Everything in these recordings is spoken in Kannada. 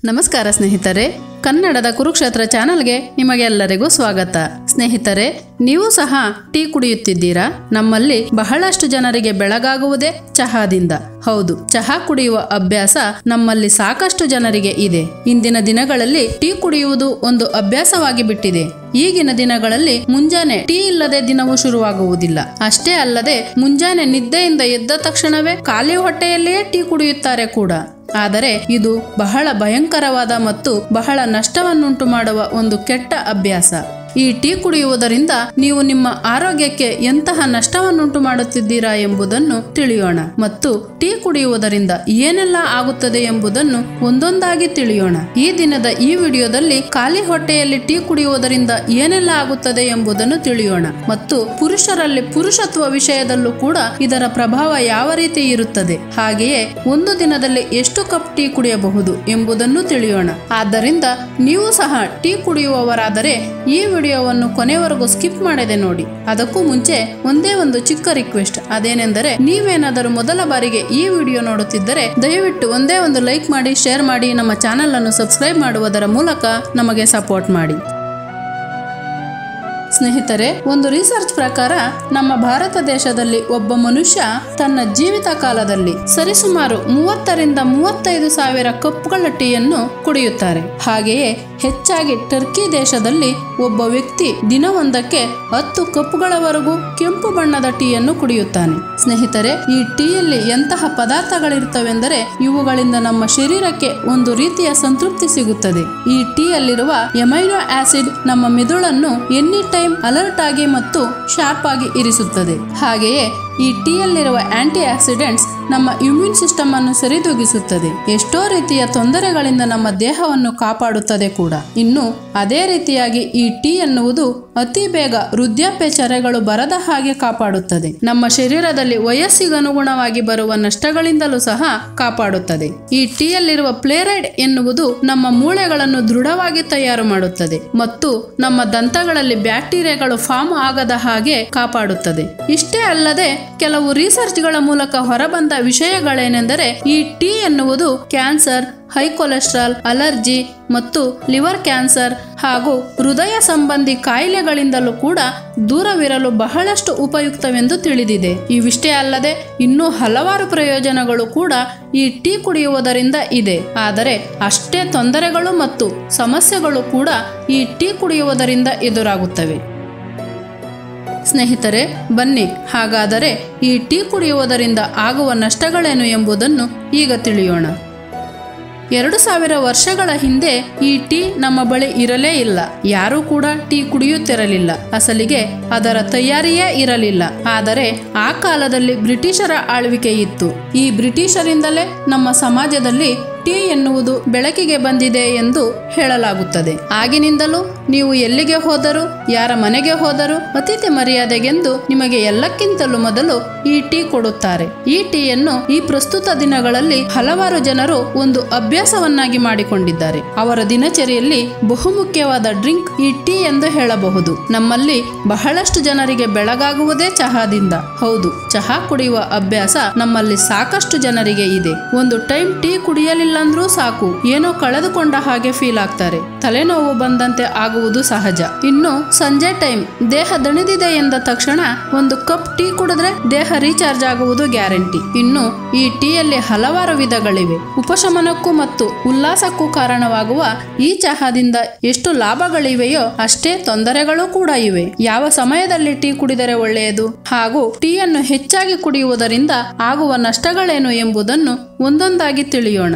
ನಮಸ್ಕಾರ ಸ್ನೇಹಿತರೆ ಕನ್ನಡದ ಕುರುಕ್ಷೇತ್ರ ಚಾನಲ್ಗೆ ನಿಮಗೆಲ್ಲರಿಗೂ ಸ್ವಾಗತ ಸ್ನೇಹಿತರೆ ನೀವು ಸಹ ಟೀ ಕುಡಿಯುತ್ತಿದ್ದೀರಾ ನಮ್ಮಲ್ಲಿ ಬಹಳಷ್ಟು ಜನರಿಗೆ ಬೆಳಗಾಗುವುದೇ ಚಹಾದಿಂದ ಹೌದು ಚಹಾ ಕುಡಿಯುವ ಅಭ್ಯಾಸ ನಮ್ಮಲ್ಲಿ ಸಾಕಷ್ಟು ಜನರಿಗೆ ಇದೆ ಇಂದಿನ ದಿನಗಳಲ್ಲಿ ಟೀ ಕುಡಿಯುವುದು ಒಂದು ಅಭ್ಯಾಸವಾಗಿ ಬಿಟ್ಟಿದೆ ಈಗಿನ ದಿನಗಳಲ್ಲಿ ಮುಂಜಾನೆ ಟೀ ಇಲ್ಲದೆ ದಿನವೂ ಶುರುವಾಗುವುದಿಲ್ಲ ಅಷ್ಟೇ ಅಲ್ಲದೆ ಮುಂಜಾನೆ ನಿದ್ದೆಯಿಂದ ಎದ್ದ ತಕ್ಷಣವೇ ಖಾಲಿ ಹೊಟ್ಟೆಯಲ್ಲಿಯೇ ಟೀ ಕುಡಿಯುತ್ತಾರೆ ಕೂಡ ಆದರೆ ಇದು ಬಹಳ ಭಯಂಕರವಾದ ಮತ್ತು ಬಹಳ ನಷ್ಟವನ್ನುಂಟು ಮಾಡುವ ಒಂದು ಕೆಟ್ಟ ಅಭ್ಯಾಸ ಈ ಟೀ ಕುಡಿಯುವುದರಿಂದ ನೀವು ನಿಮ್ಮ ಆರೋಗ್ಯಕ್ಕೆ ಎಂತಹ ನಷ್ಟವನ್ನುಂಟು ಮಾಡುತ್ತಿದ್ದೀರಾ ಎಂಬುದನ್ನು ತಿಳಿಯೋಣ ಮತ್ತು ಟೀ ಕುಡಿಯುವುದರಿಂದ ಏನೆಲ್ಲ ಆಗುತ್ತದೆ ಎಂಬುದನ್ನು ಒಂದೊಂದಾಗಿ ತಿಳಿಯೋಣ ಈ ದಿನದ ಈ ವಿಡಿಯೋದಲ್ಲಿ ಖಾಲಿ ಹೊಟ್ಟೆಯಲ್ಲಿ ಟೀ ಕುಡಿಯುವುದರಿಂದ ಏನೆಲ್ಲ ಆಗುತ್ತದೆ ಎಂಬುದನ್ನು ತಿಳಿಯೋಣ ಮತ್ತು ಪುರುಷರಲ್ಲಿ ಪುರುಷತ್ವ ವಿಷಯದಲ್ಲೂ ಕೂಡ ಇದರ ಪ್ರಭಾವ ಯಾವ ರೀತಿ ಇರುತ್ತದೆ ಹಾಗೆಯೇ ಒಂದು ದಿನದಲ್ಲಿ ಎಷ್ಟು ಕಪ್ ಟೀ ಕುಡಿಯಬಹುದು ಎಂಬುದನ್ನು ತಿಳಿಯೋಣ ಆದ್ದರಿಂದ ನೀವು ಸಹ ಟೀ ಕುಡಿಯುವವರಾದರೆ ಈ ವಿಡಿಯೋವನ್ನು ಕೊನೆವರೆಗೂ ಸ್ಕಿಪ್ ಮಾಡದೆ ನೋಡಿ ಅದಕ್ಕೂ ಮುಂಚೆ ಒಂದೇ ಒಂದು ಚಿಕ್ಕ ರಿಕ್ವೆಸ್ಟ್ ಅದೇನೆಂದರೆ ನೀವೇನಾದರೂ ಮೊದಲ ಬಾರಿಗೆ ಈ ವಿಡಿಯೋ ನೋಡುತ್ತಿದ್ದರೆ ದಯವಿಟ್ಟು ಒಂದೇ ಒಂದು ಲೈಕ್ ಮಾಡಿ ಶೇರ್ ಮಾಡಿ ನಮ್ಮ ಚಾನೆಲ್ ಅನ್ನು ಸಬ್ಸ್ಕ್ರೈಬ್ ಮಾಡುವುದರ ಮೂಲಕ ನಮಗೆ ಸಪೋರ್ಟ್ ಮಾಡಿ ಸ್ನೇಹಿತರೆ ಒಂದು ರಿಸರ್ಚ್ ಪ್ರಕಾರ ನಮ್ಮ ಭಾರತ ದೇಶದಲ್ಲಿ ಒಬ್ಬ ಮನುಷ್ಯ ತನ್ನ ಜೀವಿತ ಕಾಲದಲ್ಲಿ ಸರಿಸುಮಾರು ಮೂವತ್ತರಿಂದ ಮೂವತ್ತೈದು ಸಾವಿರ ಕಪ್ಗಳ ಟೀಯನ್ನು ಕುಡಿಯುತ್ತಾರೆ ಹಾಗೆಯೇ ಹೆಚ್ಚಾಗಿ ಟರ್ಕಿ ದೇಶದಲ್ಲಿ ಒಬ್ಬ ವ್ಯಕ್ತಿ ದಿನವೊಂದಕ್ಕೆ ಹತ್ತು ಕಪ್ಗಳವರೆಗೂ ಕೆಂಪು ಬಣ್ಣದ ಟೀಯನ್ನು ಕುಡಿಯುತ್ತಾನೆ ಸ್ನೇಹಿತರೆ ಈ ಟೀಯಲ್ಲಿ ಎಂತಹ ಪದಾರ್ಥಗಳಿರುತ್ತವೆಂದರೆ ಇವುಗಳಿಂದ ನಮ್ಮ ಶರೀರಕ್ಕೆ ಒಂದು ರೀತಿಯ ಸಂತೃಪ್ತಿ ಸಿಗುತ್ತದೆ ಈ ಟೀಯಲ್ಲಿರುವ ಎಮೈನೋ ಆಸಿಡ್ ನಮ್ಮ ಮೆದುಳನ್ನು ಎನಿ ಟೈಮ್ ಅಲರ್ಟ್ ಆಗಿ ಮತ್ತು ಶಾರ್ಪ್ ಆಗಿ ಇರಿಸುತ್ತದೆ ಹಾಗೆಯೇ ಈ ಟೀಯಲ್ಲಿರುವ ಆಂಟಿ ಆಕ್ಸಿಡೆಂಟ್ಸ್ ನಮ್ಮ ಇಮ್ಯೂನ್ ಸಿಸ್ಟಮ್ ಅನ್ನು ಸರಿದೂಗಿಸುತ್ತದೆ ಎಷ್ಟೋ ರೀತಿಯ ತೊಂದರೆಗಳಿಂದ ನಮ್ಮ ದೇಹವನ್ನು ಕಾಪಾಡುತ್ತದೆ ಕೂಡ ಇನ್ನು ಅದೇ ರೀತಿಯಾಗಿ ಈ ಟೀ ಎನ್ನುವುದು ಅತಿ ಬೇಗ ವೃದ್ಧಾಪ್ಯ ಚರೆಗಳು ಬರದ ಹಾಗೆ ಕಾಪಾಡುತ್ತದೆ ನಮ್ಮ ಶರೀರದಲ್ಲಿ ವಯಸ್ಸಿಗನುಗುಣವಾಗಿ ಬರುವ ನಷ್ಟಗಳಿಂದಲೂ ಸಹ ಕಾಪಾಡುತ್ತದೆ ಈ ಟೀಯಲ್ಲಿರುವ ಪ್ಲೇರೈಡ್ ಎನ್ನುವುದು ನಮ್ಮ ಮೂಳೆಗಳನ್ನು ದೃಢವಾಗಿ ತಯಾರು ಮಾಡುತ್ತದೆ ಮತ್ತು ನಮ್ಮ ದಂತಗಳಲ್ಲಿ ಬ್ಯಾಕ್ಟೀರಿಯಾಗಳು ಫಾರ್ಮ್ ಆಗದ ಹಾಗೆ ಕಾಪಾಡುತ್ತದೆ ಇಷ್ಟೇ ಅಲ್ಲದೆ ಕೆಲವು ರಿಸರ್ಚ್ಗಳ ಮೂಲಕ ಹೊರಬಂದ ವಿಷಯಗಳೇನೆಂದರೆ ಈ ಟೀ ಎನ್ನುವುದು ಕ್ಯಾನ್ಸರ್ ಹೈ ಕೊಲೆಸ್ಟ್ರಾಲ್ ಅಲರ್ಜಿ ಮತ್ತು ಲಿವರ್ ಕ್ಯಾನ್ಸರ್ ಹಾಗೂ ಹೃದಯ ಸಂಬಂಧಿ ಕಾಯಿಲೆಗಳಿಂದಲೂ ಕೂಡ ದೂರವಿರಲು ಬಹಳಷ್ಟು ಉಪಯುಕ್ತವೆಂದು ತಿಳಿದಿದೆ ಇವಿಷ್ಟೇ ಅಲ್ಲದೆ ಇನ್ನೂ ಹಲವಾರು ಪ್ರಯೋಜನಗಳು ಕೂಡ ಈ ಟೀ ಕುಡಿಯುವುದರಿಂದ ಇದೆ ಆದರೆ ಅಷ್ಟೇ ತೊಂದರೆಗಳು ಮತ್ತು ಸಮಸ್ಯೆಗಳು ಕೂಡ ಈ ಟೀ ಕುಡಿಯುವುದರಿಂದ ಎದುರಾಗುತ್ತವೆ ಸ್ನೇಹಿತರೆ ಬನ್ನಿ ಹಾಗಾದರೆ ಈ ಟೀ ಕುಡಿಯುವುದರಿಂದ ಆಗುವ ನಷ್ಟಗಳೇನು ಎಂಬುದನ್ನು ಈಗ ತಿಳಿಯೋಣ ಎರಡು ಸಾವಿರ ವರ್ಷಗಳ ಹಿಂದೆ ಈ ಟೀ ನಮ್ಮ ಬಳಿ ಇರಲೇ ಇಲ್ಲ ಯಾರೂ ಕೂಡ ಟೀ ಕುಡಿಯುತ್ತಿರಲಿಲ್ಲ ಅಸಲಿಗೆ ಅದರ ತಯಾರಿಯೇ ಇರಲಿಲ್ಲ ಆದರೆ ಆ ಕಾಲದಲ್ಲಿ ಬ್ರಿಟಿಷರ ಆಳ್ವಿಕೆ ಇತ್ತು ಈ ಬ್ರಿಟಿಷರಿಂದಲೇ ನಮ್ಮ ಸಮಾಜದಲ್ಲಿ ಟೀ ಎನ್ನುವುದು ಬೆಳಕಿಗೆ ಬಂದಿದೆ ಎಂದು ಹೇಳಲಾಗುತ್ತದೆ ಆಗಿನಿಂದಲೂ ನೀವು ಎಲ್ಲಿಗೆ ಹೋದರೂ ಯಾರ ಮನೆಗೆ ಹೋದರೂ ಅತಿಥಿ ಮರ್ಯಾದೆಗೆಂದು ನಿಮಗೆ ಎಲ್ಲಕ್ಕಿಂತಲೂ ಮೊದಲು ಈ ಟೀ ಕೊಡುತ್ತಾರೆ ಈ ಟೀಯನ್ನು ಈ ಪ್ರಸ್ತುತ ದಿನಗಳಲ್ಲಿ ಹಲವಾರು ಜನರು ಒಂದು ಅಭ್ಯಾಸವನ್ನಾಗಿ ಮಾಡಿಕೊಂಡಿದ್ದಾರೆ ಅವರ ದಿನಚರಿಯಲ್ಲಿ ಬಹುಮುಖ್ಯವಾದ ಡ್ರಿಂಕ್ ಈ ಟೀ ಎಂದು ಹೇಳಬಹುದು ನಮ್ಮಲ್ಲಿ ಬಹಳಷ್ಟು ಜನರಿಗೆ ಬೆಳಗಾಗುವುದೇ ಚಹಾದಿಂದ ಹೌದು ಚಹಾ ಕುಡಿಯುವ ಅಭ್ಯಾಸ ನಮ್ಮಲ್ಲಿ ಸಾಕಷ್ಟು ಜನರಿಗೆ ಇದೆ ಒಂದು ಟೈಮ್ ಟೀ ಕುಡಿಯಲಿಲ್ಲ ಅಂದ್ರೂ ಸಾಕು ಏನೋ ಕಳೆದುಕೊಂಡ ಹಾಗೆ ಫೀಲ್ ಆಗ್ತಾರೆ ತಲೆನೋವು ಬಂದಂತೆ ಆಗುವುದು ಸಹಜ ಇನ್ನು ಸಂಜೆ ಟೈಮ್ ದೇಹ ದಣಿದಿದೆ ಎಂದ ತಕ್ಷಣ ಒಂದು ಕಪ್ ಟೀ ಕುಡಿದ್ರೆ ದೇಹ ರೀಚಾರ್ಜ್ ಆಗುವುದು ಗ್ಯಾರಂಟಿ ಇನ್ನು ಈ ಟೀಯಲ್ಲಿ ಹಲವಾರು ವಿಧಗಳಿವೆ ಉಪಶಮನಕ್ಕೂ ಮತ್ತು ಉಲ್ಲಾಸಕ್ಕೂ ಕಾರಣವಾಗುವ ಈ ಚಹಾದಿಂದ ಎಷ್ಟು ಲಾಭಗಳಿವೆಯೋ ಅಷ್ಟೇ ತೊಂದರೆಗಳು ಕೂಡ ಇವೆ ಯಾವ ಸಮಯದಲ್ಲಿ ಟೀ ಕುಡಿದರೆ ಒಳ್ಳೆಯದು ಹಾಗೂ ಟೀಯನ್ನು ಹೆಚ್ಚಾಗಿ ಕುಡಿಯುವುದರಿಂದ ಆಗುವ ನಷ್ಟಗಳೇನು ಎಂಬುದನ್ನು ಒಂದೊಂದಾಗಿ ತಿಳಿಯೋಣ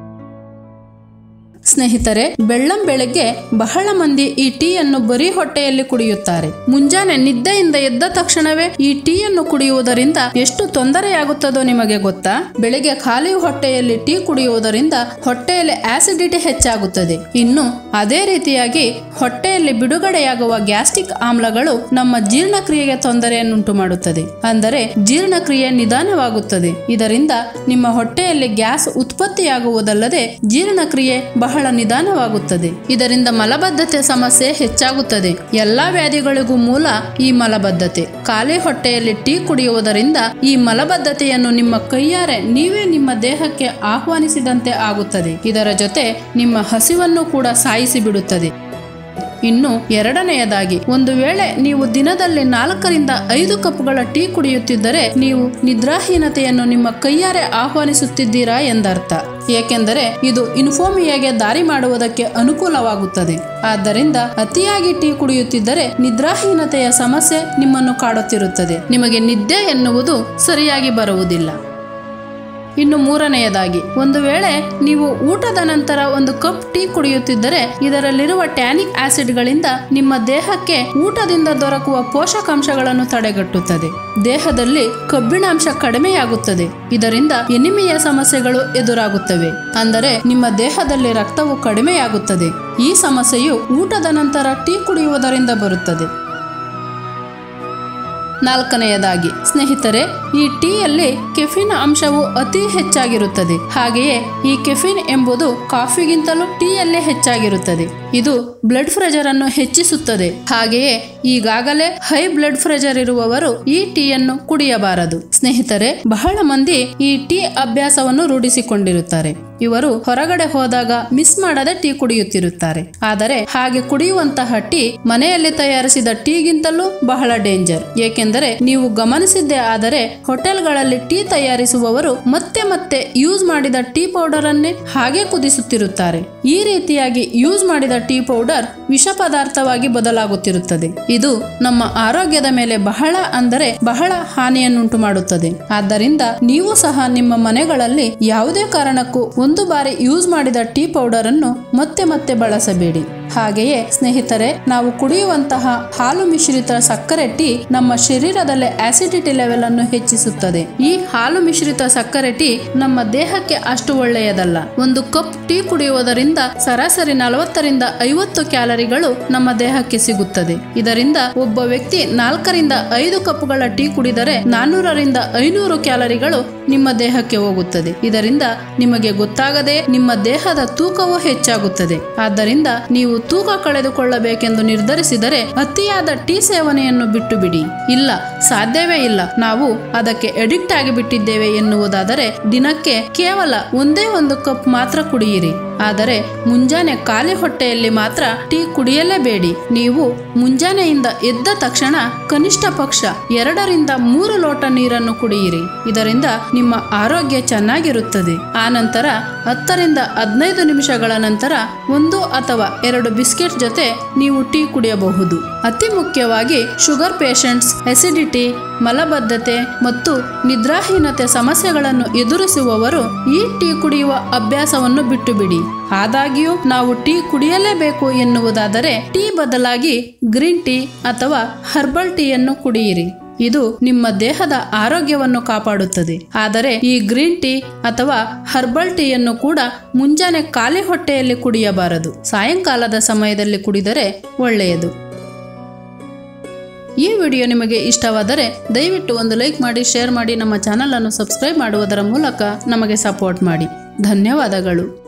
ಸ್ನೇಹಿತರೆ ಬೆಳ್ಳಂ ಬೆಳಗ್ಗೆ ಬಹಳ ಮಂದಿ ಈ ಟೀಯನ್ನು ಬರೀ ಹೊಟ್ಟೆಯಲ್ಲಿ ಕುಡಿಯುತ್ತಾರೆ ಮುಂಜಾನೆ ನಿದ್ದೆಯಿಂದ ಎದ್ದ ತಕ್ಷಣವೇ ಈ ಟೀಯನ್ನು ಕುಡಿಯುವುದರಿಂದ ಎಷ್ಟು ತೊಂದರೆಯಾಗುತ್ತದೋ ನಿಮಗೆ ಗೊತ್ತಾ ಬೆಳಿಗ್ಗೆ ಖಾಲಿ ಹೊಟ್ಟೆಯಲ್ಲಿ ಟೀ ಕುಡಿಯುವುದರಿಂದ ಹೊಟ್ಟೆಯಲ್ಲಿ ಆಸಿಡಿಟಿ ಹೆಚ್ಚಾಗುತ್ತದೆ ಇನ್ನು ಅದೇ ರೀತಿಯಾಗಿ ಹೊಟ್ಟೆಯಲ್ಲಿ ಬಿಡುಗಡೆಯಾಗುವ ಗ್ಯಾಸ್ಟ್ರಿಕ್ ಆಮ್ಲಗಳು ನಮ್ಮ ಜೀರ್ಣಕ್ರಿಯೆಗೆ ತೊಂದರೆಯನ್ನುಂಟು ಮಾಡುತ್ತದೆ ಅಂದರೆ ಜೀರ್ಣಕ್ರಿಯೆ ನಿಧಾನವಾಗುತ್ತದೆ ಇದರಿಂದ ನಿಮ್ಮ ಹೊಟ್ಟೆಯಲ್ಲಿ ಗ್ಯಾಸ್ ಉತ್ಪತ್ತಿಯಾಗುವುದಲ್ಲದೆ ಜೀರ್ಣಕ್ರಿಯೆ ಬಹಳ ಬಹಳ ನಿಧಾನವಾಗುತ್ತದೆ ಇದರಿಂದ ಮಲಬದ್ಧತೆ ಸಮಸ್ಯೆ ಹೆಚ್ಚಾಗುತ್ತದೆ ಎಲ್ಲಾ ವ್ಯಾಧಿಗಳಿಗೂ ಮೂಲ ಈ ಮಲಬದ್ಧತೆ ಖಾಲಿ ಹೊಟ್ಟೆಯಲ್ಲಿ ಟೀ ಕುಡಿಯುವುದರಿಂದ ಈ ಮಲಬದ್ಧತೆಯನ್ನು ನಿಮ್ಮ ಕೈಯಾರೆ ನೀವೇ ನಿಮ್ಮ ದೇಹಕ್ಕೆ ಆಹ್ವಾನಿಸಿದಂತೆ ಆಗುತ್ತದೆ ಇದರ ಜೊತೆ ನಿಮ್ಮ ಹಸಿವನ್ನು ಕೂಡ ಸಾಯಿಸಿ ಬಿಡುತ್ತದೆ ಇನ್ನು ಎರಡನೆಯದಾಗಿ ಒಂದು ವೇಳೆ ನೀವು ದಿನದಲ್ಲಿ ನಾಲ್ಕರಿಂದ ಐದು ಕಪ್ಗಳ ಟೀ ಕುಡಿಯುತ್ತಿದ್ದರೆ ನೀವು ನಿದ್ರಾಹೀನತೆಯನ್ನು ನಿಮ್ಮ ಕೈಯಾರೆ ಆಹ್ವಾನಿಸುತ್ತಿದ್ದೀರಾ ಎಂದರ್ಥ ಏಕೆಂದರೆ ಇದು ಇನ್ಫೋಮಿಯಾಗೆ ದಾರಿ ಮಾಡುವುದಕ್ಕೆ ಅನುಕೂಲವಾಗುತ್ತದೆ ಆದ್ದರಿಂದ ಅತಿಯಾಗಿ ಟೀ ಕುಡಿಯುತ್ತಿದ್ದರೆ ನಿದ್ರಾಹೀನತೆಯ ಸಮಸ್ಯೆ ನಿಮ್ಮನ್ನು ಕಾಡುತ್ತಿರುತ್ತದೆ ನಿಮಗೆ ನಿದ್ದೆ ಎನ್ನುವುದು ಸರಿಯಾಗಿ ಬರುವುದಿಲ್ಲ ಇನ್ನು ಮೂರನೆಯದಾಗಿ ಒಂದು ವೇಳೆ ನೀವು ಊಟದ ನಂತರ ಒಂದು ಕಪ್ ಟೀ ಕುಡಿಯುತ್ತಿದ್ದರೆ ಇದರಲ್ಲಿರುವ ಟ್ಯಾನಿಕ್ ಆಸಿಡ್ಗಳಿಂದ ನಿಮ್ಮ ದೇಹಕ್ಕೆ ಊಟದಿಂದ ದೊರಕುವ ಪೋಷಕಾಂಶಗಳನ್ನು ತಡೆಗಟ್ಟುತ್ತದೆ ದೇಹದಲ್ಲಿ ಕಬ್ಬಿಣಾಂಶ ಕಡಿಮೆಯಾಗುತ್ತದೆ ಇದರಿಂದ ಎನಿಮಿಯ ಸಮಸ್ಯೆಗಳು ಎದುರಾಗುತ್ತವೆ ಅಂದರೆ ನಿಮ್ಮ ದೇಹದಲ್ಲಿ ರಕ್ತವು ಕಡಿಮೆಯಾಗುತ್ತದೆ ಈ ಸಮಸ್ಯೆಯು ಊಟದ ನಂತರ ಟೀ ಕುಡಿಯುವುದರಿಂದ ಬರುತ್ತದೆ ನಾಲ್ಕನೆಯದಾಗಿ ಸ್ನೇಹಿತರೆ ಈ ಟೀಯಲ್ಲಿ ಕೆಫಿನ್ ಅಂಶವು ಅತಿ ಹೆಚ್ಚಾಗಿರುತ್ತದೆ ಹಾಗೆಯೇ ಈ ಕೆಫಿನ್ ಎಂಬುದು ಕಾಫಿಗಿಂತಲೂ ಟೀಯಲ್ಲೇ ಹೆಚ್ಚಾಗಿರುತ್ತದೆ ಇದು ಬ್ಲಡ್ ಪ್ರೆಷರ್ ಅನ್ನು ಹೆಚ್ಚಿಸುತ್ತದೆ ಹಾಗೆಯೇ ಈಗಾಗಲೇ ಹೈ ಬ್ಲಡ್ ಪ್ರೆಷರ್ ಇರುವವರು ಈ ಟೀಯನ್ನು ಕುಡಿಯಬಾರದು ಸ್ನೇಹಿತರೆ ಬಹಳ ಮಂದಿ ಈ ಟೀ ಅಭ್ಯಾಸವನ್ನು ರೂಢಿಸಿಕೊಂಡಿರುತ್ತಾರೆ ಇವರು ಹೊರಗಡೆ ಹೋದಾಗ ಮಿಸ್ ಮಾಡದೆ ಟೀ ಕುಡಿಯುತ್ತಿರುತ್ತಾರೆ ಆದರೆ ಹಾಗೆ ಕುಡಿಯುವಂತಹ ಟೀ ಮನೆಯಲ್ಲಿ ತಯಾರಿಸಿದ ಟೀಗಿಂತಲೂ ಬಹಳ ಡೇಂಜರ್ ಏಕೆಂದರೆ ನೀವು ಗಮನಿಸಿದ್ದೇ ಆದರೆ ಹೋಟೆಲ್ಗಳಲ್ಲಿ ಟೀ ತಯಾರಿಸುವವರು ಮತ್ತೆ ಮತ್ತೆ ಯೂಸ್ ಮಾಡಿದ ಟೀ ಪೌಡರ್ ಅನ್ನೇ ಹಾಗೆ ಕುದಿಸುತ್ತಿರುತ್ತಾರೆ ಈ ರೀತಿಯಾಗಿ ಯೂಸ್ ಮಾಡಿದ ಟೀ ಪೌಡರ್ ವಿಷ ಪದಾರ್ಥವಾಗಿ ಬದಲಾಗುತ್ತಿರುತ್ತದೆ ಇದು ನಮ್ಮ ಆರೋಗ್ಯದ ಮೇಲೆ ಬಹಳ ಅಂದರೆ ಬಹಳ ಹಾನಿಯನ್ನುಂಟು ಮಾಡುತ್ತದೆ ಆದ್ದರಿಂದ ನೀವು ಸಹ ನಿಮ್ಮ ಮನೆಗಳಲ್ಲಿ ಯಾವುದೇ ಕಾರಣಕ್ಕೂ ಒಂದು ಬಾರಿ ಯೂಸ್ ಮಾಡಿದ ಟೀ ಪೌಡರ್ ಅನ್ನು ಮತ್ತೆ ಮತ್ತೆ ಬಳಸಬೇಡಿ ಹಾಗೆಯೇ ಸ್ನೇಹಿತರೆ ನಾವು ಕುಡಿಯುವಂತಹ ಹಾಲು ಮಿಶ್ರಿತ ಸಕ್ಕರೆ ಟೀ ನಮ್ಮ ಶರೀರದಲ್ಲಿ ಆಸಿಡಿಟಿ ಲೆವೆಲ್ ಅನ್ನು ಹೆಚ್ಚಿಸುತ್ತದೆ ಈ ಹಾಲು ಮಿಶ್ರಿತ ಸಕ್ಕರೆ ಟೀ ನಮ್ಮ ದೇಹಕ್ಕೆ ಅಷ್ಟು ಒಳ್ಳೆಯದಲ್ಲ ಒಂದು ಕಪ್ ಟೀ ಕುಡಿಯುವುದರಿಂದ ಸರಾಸರಿ ನಲವತ್ತರಿಂದ ಐವತ್ತು ಕ್ಯಾಲರಿಗಳು ನಮ್ಮ ದೇಹಕ್ಕೆ ಸಿಗುತ್ತದೆ ಇದರಿಂದ ಒಬ್ಬ ವ್ಯಕ್ತಿ ನಾಲ್ಕರಿಂದ ಐದು ಕಪ್ಗಳ ಟೀ ಕುಡಿದರೆ ನಾನ್ನೂರರಿಂದ ಐನೂರು ಕ್ಯಾಲರಿಗಳು ನಿಮ್ಮ ದೇಹಕ್ಕೆ ಹೋಗುತ್ತದೆ ಇದರಿಂದ ನಿಮಗೆ ಗೊತ್ತಾಗದೆ ನಿಮ್ಮ ದೇಹದ ತೂಕವು ಹೆಚ್ಚಾಗುತ್ತದೆ ಆದ್ದರಿಂದ ನೀವು ತೂಕ ಕಳೆದುಕೊಳ್ಳಬೇಕೆಂದು ನಿರ್ಧರಿಸಿದರೆ ಅತಿಯಾದ ಟೀ ಸೇವನೆಯನ್ನು ಬಿಟ್ಟು ಬಿಡಿ ಇಲ್ಲ ಸಾಧ್ಯವೇ ಇಲ್ಲ ನಾವು ಅದಕ್ಕೆ ಅಡಿಕ್ಟ್ ಆಗಿ ಬಿಟ್ಟಿದ್ದೇವೆ ಎನ್ನುವುದಾದರೆ ದಿನಕ್ಕೆ ಕೇವಲ ಒಂದೇ ಒಂದು ಕಪ್ ಮಾತ್ರ ಕುಡಿಯಿರಿ ಆದರೆ ಮುಂಜಾನೆ ಖಾಲಿ ಹೊಟ್ಟೆಯಲ್ಲಿ ಮಾತ್ರ ಟೀ ಕುಡಿಯಲೇಬೇಡಿ ನೀವು ಮುಂಜಾನೆಯಿಂದ ಎದ್ದ ತಕ್ಷಣ ಕನಿಷ್ಠ ಪಕ್ಷ ಎರಡರಿಂದ ಮೂರು ಲೋಟ ನೀರನ್ನು ಕುಡಿಯಿರಿ ಇದರಿಂದ ನಿಮ್ಮ ಆರೋಗ್ಯ ಚೆನ್ನಾಗಿರುತ್ತದೆ ಆ ನಂತರ ಹತ್ತರಿಂದ ಹದಿನೈದು ನಿಮಿಷಗಳ ನಂತರ ಒಂದು ಅಥವಾ ಎರಡು ಬಿಸ್ಕೆಟ್ ಜೊತೆ ನೀವು ಟೀ ಕುಡಿಯಬಹುದು ಅತಿ ಮುಖ್ಯವಾಗಿ ಶುಗರ್ ಪೇಷಂಟ್ಸ್ ಎಸಿಡಿಟಿ ಮಲಬದ್ಧತೆ ಮತ್ತು ನಿದ್ರಾಹೀನತೆ ಸಮಸ್ಯೆಗಳನ್ನು ಎದುರಿಸುವವರು ಈ ಟೀ ಕುಡಿಯುವ ಅಭ್ಯಾಸವನ್ನು ಬಿಟ್ಟು ಬಿಡಿ ಆದಾಗ್ಯೂ ನಾವು ಟೀ ಕುಡಿಯಲೇಬೇಕು ಎನ್ನುವುದಾದರೆ ಟೀ ಬದಲಾಗಿ ಗ್ರೀನ್ ಟೀ ಅಥವಾ ಹರ್ಬಲ್ ಟೀಯನ್ನು ಕುಡಿಯಿರಿ ಇದು ನಿಮ್ಮ ದೇಹದ ಆರೋಗ್ಯವನ್ನು ಕಾಪಾಡುತ್ತದೆ ಆದರೆ ಈ ಗ್ರೀನ್ ಟೀ ಅಥವಾ ಹರ್ಬಲ್ ಟೀಯನ್ನು ಕೂಡ ಮುಂಜಾನೆ ಖಾಲಿ ಹೊಟ್ಟೆಯಲ್ಲಿ ಕುಡಿಯಬಾರದು ಸಾಯಂಕಾಲದ ಸಮಯದಲ್ಲಿ ಕುಡಿದರೆ ಒಳ್ಳೆಯದು ಈ ವಿಡಿಯೋ ನಿಮಗೆ ಇಷ್ಟವಾದರೆ ದಯವಿಟ್ಟು ಒಂದು ಲೈಕ್ ಮಾಡಿ ಶೇರ್ ಮಾಡಿ ನಮ್ಮ ಚಾನಲ್ ಅನ್ನು ಸಬ್ಸ್ಕ್ರೈಬ್ ಮಾಡುವುದರ ಮೂಲಕ ನಮಗೆ ಸಪೋರ್ಟ್ ಮಾಡಿ ಧನ್ಯವಾದಗಳು